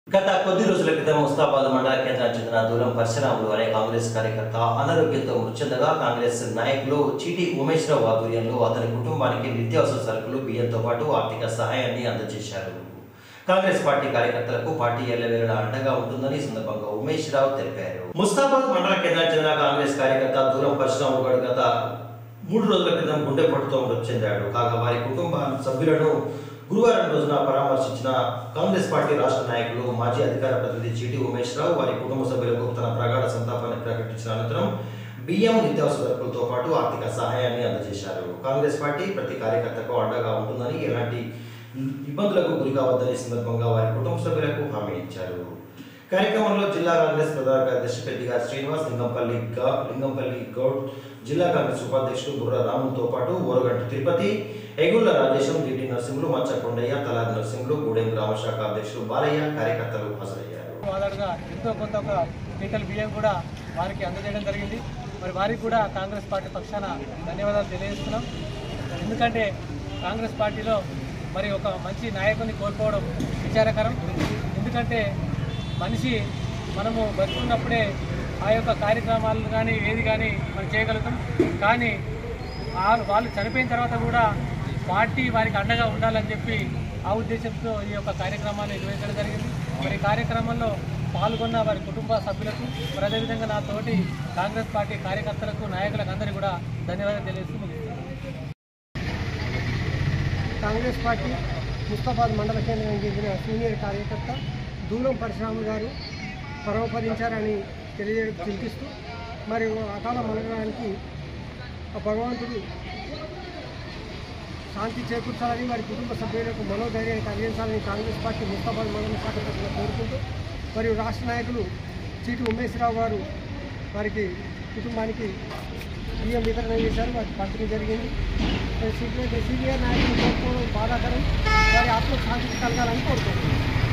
గత కొద్ది రోజుల క్రితం ముస్తాబాద్ మండల కేంద్రానికి చెందిన దూరం పరశురాములు అనే కాంగ్రెస్ కార్యకర్త అనారోగ్యంతో మృతి చెందగా కాంగ్రెస్ నాయకులు చిటి ఉమేశ్వరరావు ఆధ్వర్యంలో అతని కుటుంబానికి నిత్యావసర సరుకులు బియ్యంతో పాటు ఆర్థిక సహాయాన్ని అందజేశారు కాంగ్రెస్ పార్టీ కార్యకర్తలకు పార్టీ ఎల్లవేళలా అండగా ఉంటుందని ఈ సందర్భంగా ఉమేష్ రావు తెలిపారు ముస్తాబాద్ మండల కేంద్రానికి చెందిన కాంగ్రెస్ కార్యకర్త దూరం పరశురాములు గడు గత మూడు రోజుల క్రితం గుండెపోటుతో మృతి చెందాడు కాగా వారి కుటుంబ సభ్యులను గురువారం రోజున పరామర్శించిన కాంగ్రెస్ పార్టీ రాష్ట్ర నాయకులు మాజీ అధికార ప్రతినిధి చీటి ఉమేష్ రావు వారి కుటుంబ సభ్యులకు తన ప్రగాఢ సంతాపాన్ని ప్రకటించిన అనంతరం బియ్యం నిత్యావసర సరుకులతో పాటు ఆర్థిక సహాయాన్ని అందజేశారు కాంగ్రెస్ పార్టీ ప్రతి కార్యకర్తకు అండగా ఉంటుందని ఎలాంటి ఇబ్బందులకు గురి కావద్దని ఈ సందర్భంగా వారి కుటుంబ సభ్యులకు హామీ ఇచ్చారు కార్యక్రమంలో జిల్లా కాంగ్రెస్ ప్రధాన కార్యదర్శి పెద్దిగా శ్రీనివాస్ లింగంపల్లి గా- లింగంపల్లి గౌడ్ జిల్లా కాంగ్రెస్ ఉపాధ్యక్షుడు బుర్ర రాములతో పాటు ఓరగంటి తిరుపతి ఎగుళ్ల రాజేశం డిటి నరసింహులు మచ్చకొండయ్య తలారి నరసింహులు గూడెం గ్రామశాఖ అధ్యక్షుడు బాలయ్య కార్యకర్తలు హాజరయ్యారు ఆధారంగా ఎంతో కొంత ఒక క్వింటల్ బియ్యం కూడా వారికి అందజేయడం జరిగింది మరి వారికి కూడా కాంగ్రెస్ పార్టీ పక్షాన ధన్యవాదాలు తెలియజేస్తున్నాం ఎందుకంటే కాంగ్రెస్ పార్టీలో మరి ఒక మంచి నాయకుని కోల్పోవడం విచారకరం ఎందుకంటే మనిషి మనము బతుకున్నప్పుడే ఆ యొక్క కార్యక్రమాలను కానీ ఏది కానీ మనం చేయగలుగుతాం కానీ వాళ్ళు వాళ్ళు చనిపోయిన తర్వాత కూడా పార్టీ వారికి అండగా ఉండాలని చెప్పి ఆ ఉద్దేశంతో ఈ యొక్క కార్యక్రమాన్ని నిర్వహించడం జరిగింది మరి ఈ కార్యక్రమంలో పాల్గొన్న వారి కుటుంబ సభ్యులకు మరి అదేవిధంగా నా తోటి కాంగ్రెస్ పార్టీ కార్యకర్తలకు నాయకులకు అందరికీ కూడా ధన్యవాదాలు తెలియజేస్తూ ముగిస్తున్నాను కాంగ్రెస్ పార్టీ ముస్తాబాద్ మండల కేంద్రానికి చెందిన సీనియర్ కార్యకర్త దూరం పరశురాములు గారు పరమపదించారని తెలియ చింతిస్తూ మరి అకాల మరణానికి ఆ భగవంతుడు శాంతి చేకూర్చాలని వారి కుటుంబ సభ్యులకు మనోధైర్యాన్ని కలిగించాలని కాంగ్రెస్ పార్టీ ముస్తాబాద్ మండల శాఖ తరఫున కోరుకుంటూ మరియు రాష్ట్ర నాయకులు చీటి ఉమేశ్వరరావు గారు వారికి కుటుంబానికి బియ్యం వితరణ చేశారు వారికి పంపిణీ జరిగింది మరి సీనియర్ సీనియర్ నాయకులు కోరుకోవడం బాధాకరం వారి ఆత్మశాంతి కలగాలని కోరుకుంటున్నాను